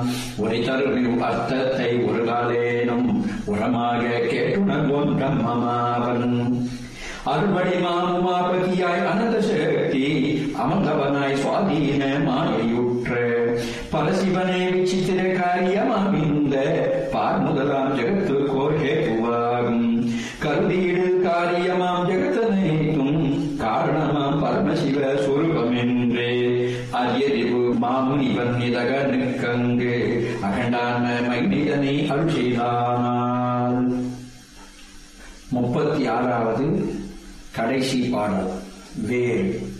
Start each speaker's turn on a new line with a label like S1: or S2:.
S1: உரை தருவின் அர்த்தத்தை ஒரு காலேனும் உரமாக கேட்டுணர்வோம் பிரம்மமாவன் அறுபடி மாமுமாபதியாய் அனந்த சக்தி அமர்ந்தவனாய் சுவாதீன மாயையுற்ற பரசிவனே விசித்திர காரியமாமிந்த பார் முதலாம் ஜெகத்து கோர் ஹேதுவாகும் கருதீடு காரியமாம் ஜெகத்தனைத்தும் காரணமாம் பரமசிவ சொரூபமென்றே அரியறிவு மாமுனிவன் நிதக நிற்கங்கு அகண்டான மைனிதனை அருள் செய்தானால் முப்பத்தி ஆறாவது கடைசி பாடல் வேறு